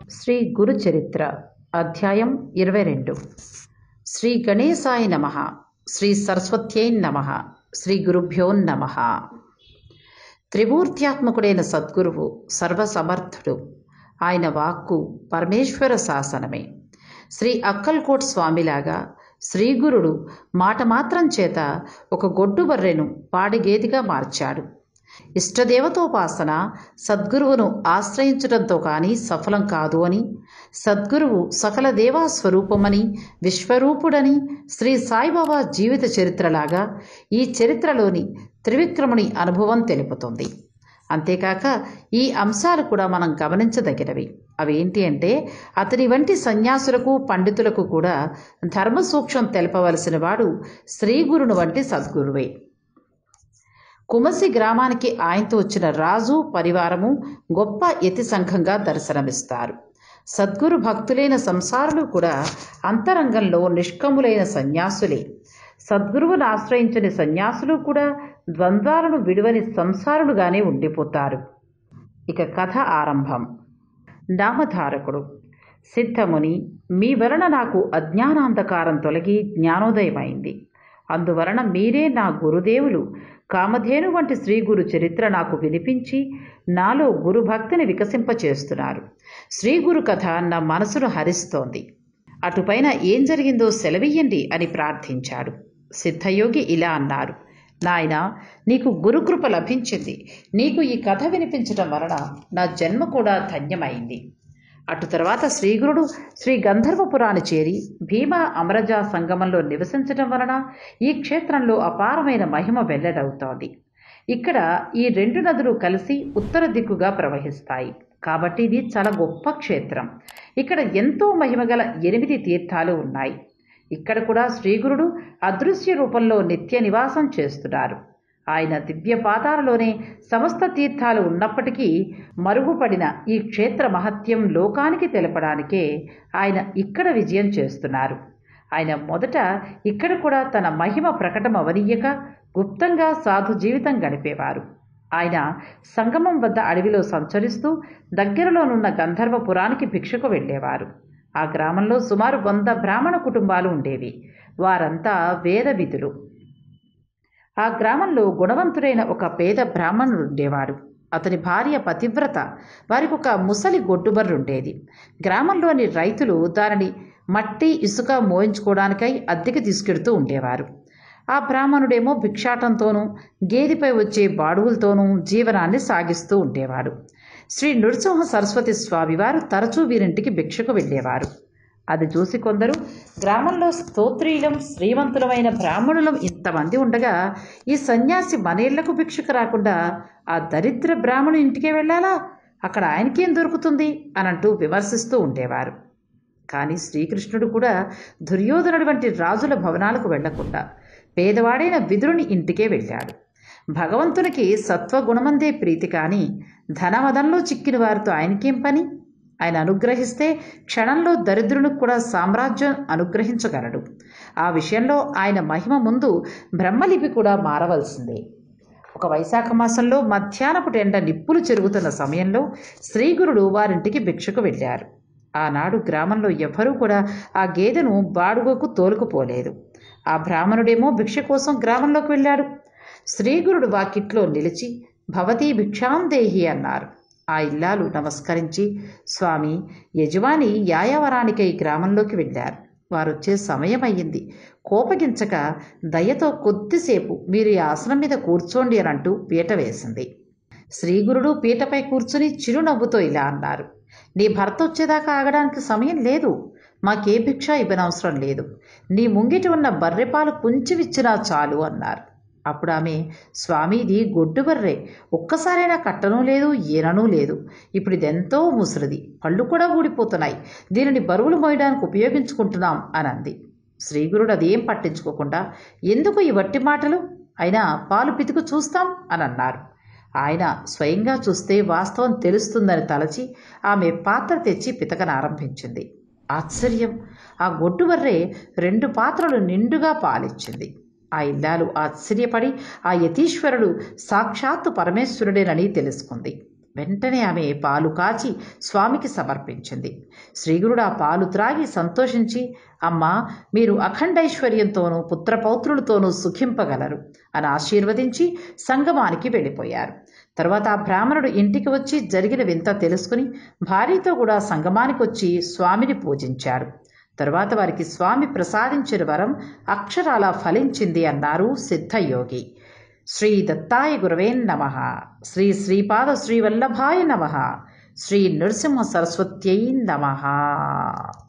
శ్రీ గురు చరిత్ర అధ్యాయం ఇరవై రెండు శ్రీ గణేశాయ నమ శ్రీ సరస్వత్యై నమ శ్రీ గురుభ్యో నమ త్రిమూర్త్యాత్మకుడైన సద్గురువు సర్వసమర్థుడు ఆయన వాక్కు పరమేశ్వర శాసనమే శ్రీ అక్కల్కోట్ స్వామిలాగా శ్రీగురుడు మాట మాత్రం చేత ఒక గొడ్డు బర్రెను పాడిగేదిగా మార్చాడు ఇష్టదేవతోపాసన సద్గురువును ఆశ్రయించడంతో కానీ సఫలం కాదు అని సద్గురువు సకల దేవా స్వరూపమని విశ్వరూపుడని శ్రీ సాయిబాబా జీవిత చరిత్రలాగా ఈ చరిత్రలోని త్రివిక్రముని అనుభవం తెలుపుతుంది అంతేకాక ఈ అంశాలు కూడా మనం గమనించదగినవి అవి ఏంటి అంటే అతని వంటి సన్యాసులకు పండితులకు కూడా ధర్మ సూక్ష్మం తెలపవలసిన వాడు శ్రీగురుని వంటి సద్గురువే కుమసి గ్రామానికి ఆయనతో వచ్చిన రాజు పరివారము గొప్ప యతి సంఘంగా దర్శనమిస్తారు సద్గురు భక్తులైన సంసారులు కూడా అంతరంగంలో నిష్కములైన సన్యాసులే సద్గురువును ఆశ్రయించని సన్యాసులు కూడా ద్వంద్వాలను విడువని సంసారులుగానే ఉండిపోతారు ఇక కథ ఆరంభం నామధారకుడు సిద్ధముని మీ వలన నాకు అజ్ఞానాంధకారం తొలగి జ్ఞానోదయమైంది అందువలన మీరే నా గురుదేవులు కామధేను వంటి శ్రీ గురు చరిత్ర నాకు వినిపించి నాలో గురుభక్తిని వికసింపచేస్తున్నారు శ్రీ గురు కథ నా మనసును హరిస్తోంది అటుపైన ఏం జరిగిందో సెలవియ్యండి అని ప్రార్థించాడు సిద్ధయోగి ఇలా అన్నారు నాయన నీకు గురుకృప లభించింది నీకు ఈ కథ వినిపించడం వలన నా జన్మ కూడా ధన్యమైంది అటు తర్వాత శ్రీగురుడు శ్రీ గంధర్వపురాన్ని చేరి భీమా అమరజ సంగమంలో నివసించడం వలన ఈ క్షేత్రంలో అపారమైన మహిమ వెల్లడవుతోంది ఇక్కడ ఈ రెండు నదులు కలిసి ఉత్తర దిక్కుగా ప్రవహిస్తాయి కాబట్టి ఇది చాలా గొప్ప క్షేత్రం ఇక్కడ ఎంతో మహిమగల ఎనిమిది తీర్థాలు ఉన్నాయి ఇక్కడ కూడా శ్రీగురుడు అదృశ్య రూపంలో నిత్య నివాసం చేస్తున్నారు ఆయన దివ్య పాదాలలోనే సమస్త తీర్థాలు ఉన్నప్పటికీ మరుగుపడిన ఈ క్షేత్ర మహత్యం లోకానికి తెలపడానికే ఆయన ఇక్కడ విజయం చేస్తున్నారు ఆయన మొదట ఇక్కడ కూడా తన మహిమ ప్రకటన అవనీయక గుప్తంగా సాధు జీవితం గడిపేవారు ఆయన సంగమం వద్ద అడవిలో సంచరిస్తూ దగ్గరలోనున్న గంధర్వపురానికి భిక్షకు వెళ్ళేవారు ఆ గ్రామంలో సుమారు వంద బ్రాహ్మణ కుటుంబాలు ఉండేవి వారంతా వేద విధులు ఆ గ్రామంలో గుణవంతుడైన ఒక పేద బ్రాహ్మణుడు ఉండేవాడు అతని భార్య పతివ్రత వారికి ఒక ముసలి గొడ్డుబర్రుండేది గ్రామంలోని రైతులు దానిని మట్టి ఇసుక మోయించుకోవడానికై అద్దెకి తీసుకెడుతూ ఉండేవారు ఆ బ్రాహ్మణుడేమో భిక్షాటంతోనూ గేదిపై వచ్చే బాడుగులతోనూ జీవనాన్ని సాగిస్తూ ఉండేవాడు శ్రీ నృసింహ సరస్వతి స్వామివారు తరచూ వీరింటికి భిక్షకు వెళ్ళేవారు అది చూసి కొందరు గ్రామంలో స్తోత్రీలం శ్రీమంతులమైన బ్రాహ్మణులం ఇంతమంది ఉండగా ఈ సన్యాసి మనేళ్లకు భిక్షకు రాకుండా ఆ దరిద్ర బ్రాహ్మణు ఇంటికే వెళ్ళాలా అక్కడ ఆయనకేం దొరుకుతుంది అని అంటూ విమర్శిస్తూ ఉండేవారు కానీ శ్రీకృష్ణుడు కూడా దుర్యోధనుడి వంటి రాజుల భవనాలకు వెళ్లకుండా పేదవాడైన విదురుని ఇంటికే వెళ్ళాడు భగవంతునికి సత్వగుణమందే ప్రీతి కానీ ధనమదంలో చిక్కిన వారితో ఆయనకేం పని ఆయన అనుగ్రహిస్తే క్షణంలో దరిద్రునికి కూడా సామ్రాజ్యం అనుగ్రహించగలడు ఆ విషయంలో ఆయన మహిమ ముందు బ్రహ్మలిపి కూడా మారవలసిందే ఒక వైశాఖ మాసంలో మధ్యాహ్నపు ఎండ నిప్పులు చెరుగుతున్న సమయంలో శ్రీగురుడు వారింటికి భిక్షకు వెళ్ళారు ఆనాడు గ్రామంలో ఎవ్వరూ కూడా ఆ గేదెను బాడుగకు తోలుకుపోలేదు ఆ బ్రాహ్మణుడేమో భిక్ష కోసం గ్రామంలోకి వెళ్ళాడు శ్రీగురుడు వాకిట్లో నిలిచి భవతీ భిక్షాందేహి అన్నారు ఆ ఇల్లాలు నమస్కరించి స్వామి యజమాని యాయావరానికై గ్రామంలోకి వెళ్ళారు వారు వచ్చే సమయం అయ్యింది కోపగించక దయతో కొద్దిసేపు మీరు ఈ ఆసనం మీద కూర్చోండి అని అంటూ పీట వేసింది శ్రీగురుడు పీటపై కూర్చుని చిరునవ్వుతో ఇలా అన్నారు నీ భర్త వచ్చేదాకా ఆగడానికి సమయం లేదు మాకే భిక్ష ఇవ్వనవసరం లేదు నీ ముంగిటి ఉన్న బర్రెపాలు కుంచివిచ్చినా చాలు అన్నారు అప్పుడు ఆమె స్వామీది గొడ్డు బర్రె ఒక్కసారైనా కట్టనూ లేదు ఈననూ లేదు ఇప్పుడు ఇదెంతో ముసలిది పళ్ళు కూడా ఊడిపోతున్నాయి దీనిని బరువులు మోయడానికి ఉపయోగించుకుంటున్నాం అని అంది శ్రీగురుడు అదేం పట్టించుకోకుండా ఎందుకు ఈ వట్టి మాటలు అయినా పాలు పితుకు చూస్తాం అని అన్నారు ఆయన స్వయంగా చూస్తే వాస్తవం తెలుస్తుందని తలచి ఆమె పాత్ర తెచ్చి పితకనారంభించింది ఆశ్చర్యం ఆ గొడ్డుబర్రె రెండు పాత్రలు నిండుగా పాలిచ్చింది ఆ ఇల్లాలు ఆశ్చర్యపడి ఆ యతీశ్వరుడు సాక్షాత్తు పరమేశ్వరుడేనని తెలుసుకుంది వెంటనే ఆమె పాలు కాచి స్వామికి సమర్పించింది శ్రీగురుడు ఆ పాలు త్రాగి సంతోషించి అమ్మా మీరు అఖండైశ్వర్యంతోనూ పుత్రపౌత్రులతోనూ సుఖింపగలరు అని ఆశీర్వదించి సంగమానికి వెళ్ళిపోయారు తర్వాత ఆ బ్రాహ్మణుడు ఇంటికి వచ్చి జరిగిన వింత తెలుసుకుని భార్యతో కూడా సంగమానికి వచ్చి స్వామిని పూజించారు తరువాత వారికి స్వామి ప్రసాదించిన వరం అక్షరాల ఫలించింది అన్నారు సిద్ధయోగి శ్రీ దత్తాయ గురవే నమ శ్రీ శ్రీపాద శ్రీవల్లభాయ నమ శ్రీ నృసింహ సరస్వత్యై నమ